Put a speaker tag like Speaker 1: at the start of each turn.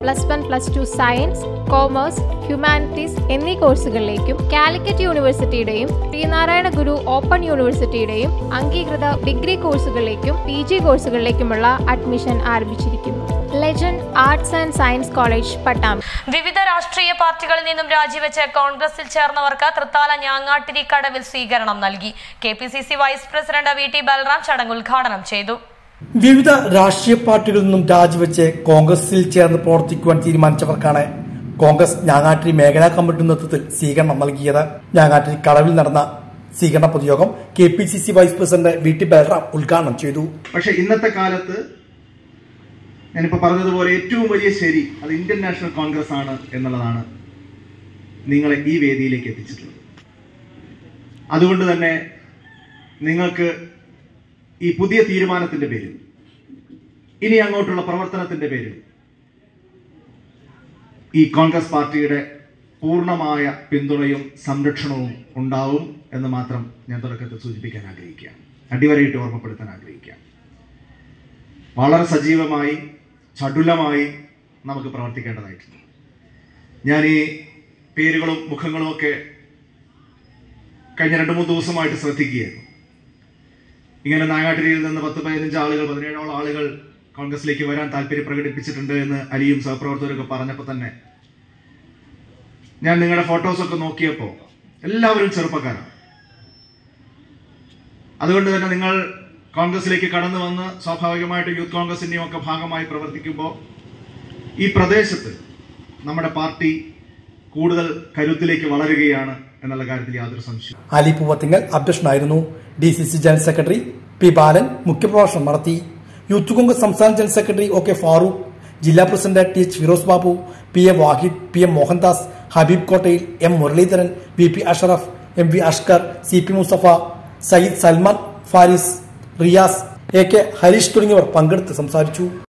Speaker 1: plus one plus two science commerce humanities എന്നീ കോഴ്സുകളിലേക്കും കാലിക്കറ്റ് യൂണിവേഴ്സിറ്റിയുടെയും ശ്രീനാരായണ ഗുരു ഓപ്പൺ യൂണിവേഴ്സിറ്റിയുടെയും അംഗീകൃത ഡിഗ്രി കോഴ്സുകളിലേക്കും പി ജി കോഴ്സുകളിലേക്കുമുള്ള അഡ്മിഷൻ ആരംഭിച്ചിരിക്കുന്നു legend arts and science college Pattambi
Speaker 2: വിവിധ രാഷ്ട്രീയ പാർട്ടികളിൽ നിന്നും രാജിവെച്ച് കോൺഗ്രസിൽ ചേർന്നവർക്ക് തൃത്താല ഞാങ്ങാട്ടിരി കടവിൽ സ്വീകരണം നൽകി K P C C vice president V T Balram ചടങ്ങ് ഉദ്ഘാടനം ചെയ്തു
Speaker 3: വിവിധ രാഷ്ട്രീയ പാർട്ടികളിൽ നിന്നും രാജിവെച്ച് കോൺഗ്രസിൽ ചേർന്ന് പ്രവർത്തിക്കുവാൻ തീരുമാനിച്ചവർക്കാണ് കോൺഗ്രസ് ഞാങ്ങാട്ടിരി മേഖലാ കമ്മിറ്റി നേതൃത്വത്തിൽ സ്വീകരണം നൽകിയത് ഞാങ്ങാട്ടിരി കടവിൽ നടന്ന സ്വീകരണ പൊതുയോഗം K P C C vice president V T Balram ഉദ്ഘാടനം ചെയ്തു
Speaker 4: പക്ഷെ ഇന്നത്തെ കാലത്ത് ഞാനിപ്പോൾ പറഞ്ഞതുപോലെ ഏറ്റവും വലിയ ശരി അത് ഇന്ത്യൻ നാഷണൽ കോൺഗ്രസ് ആണ് എന്നുള്ളതാണ് നിങ്ങളെ ഈ വേദിയിലേക്ക് എത്തിച്ചിട്ടുള്ളത് അതുകൊണ്ട് തന്നെ നിങ്ങൾക്ക് ഈ പുതിയ തീരുമാനത്തിന്റെ പേരിൽ ഇനി അങ്ങോട്ടുള്ള പ്രവർത്തനത്തിന്റെ പേരിൽ ഈ കോൺഗ്രസ് പാർട്ടിയുടെ പൂർണ്ണമായ പിന്തുണയും സംരക്ഷണവും ഉണ്ടാവും എന്ന് മാത്രം ഞാൻ തുടക്കത്തിൽ സൂചിപ്പിക്കാൻ ആഗ്രഹിക്കുകയാണ് അടിവരയിട്ട് ഓർമ്മപ്പെടുത്താൻ ആഗ്രഹിക്കുകയാണ് വളരെ സജീവമായി ചടുലമായി നമുക്ക് പ്രവർത്തിക്കേണ്ടതായിട്ടുണ്ട് ഞാൻ ഈ പേരുകളും മുഖങ്ങളും ഒക്കെ കഴിഞ്ഞ രണ്ട് മൂന്ന് ദിവസമായിട്ട് ശ്രദ്ധിക്കുകയായിരുന്നു ഇങ്ങനെ നായാട്ടിരിയിൽ നിന്ന് പത്ത് പതിനഞ്ച് ആളുകൾ പതിനേഴോളം ആളുകൾ കോൺഗ്രസിലേക്ക് വരാൻ താല്പര്യം പ്രകടിപ്പിച്ചിട്ടുണ്ട് എന്ന് അലിയും സഹപ്രവർത്തകരൊക്കെ പറഞ്ഞപ്പോൾ തന്നെ ഞാൻ നിങ്ങളുടെ ഫോട്ടോസൊക്കെ നോക്കിയപ്പോൾ എല്ലാവരും ചെറുപ്പക്കാരാണ് അതുകൊണ്ട് തന്നെ നിങ്ങൾ കോൺഗ്രസിലേക്ക് കടന്നു വന്ന് സ്വാഭാവികമായിട്ട് യൂത്ത് കോൺഗ്രസിന്റെയും ഒക്കെ ഭാഗമായി പ്രവർത്തിക്കുമ്പോൾ ഈ പ്രദേശത്ത് നമ്മുടെ പാർട്ടി കൂടുതൽ കരുത്തിലേക്ക് വളരുകയാണ് എന്നുള്ള കാര്യത്തിൽ യാതൊരു സംശയവും
Speaker 3: അലി പൂവത്തിങ്കൽ അധ്യക്ഷനായിരുന്നു D C C general secretary P Balan മുഖ്യപ്രഭാഷണം നടത്തി യൂത്ത് കോൺഗ്രസ് സംസ്ഥാന general secretary O K Farooq ജില്ലാ president T H Firos Babu P A Vahid P M Mohandas Habeeb Kottayil M Muraleedharan V P Ashraf M V Ashkar C P Musthafa Sayyid Salman Faris Riyas A K Harish തുടങ്ങിയവർ പങ്കെടുത്ത് സംസാരിച്ചു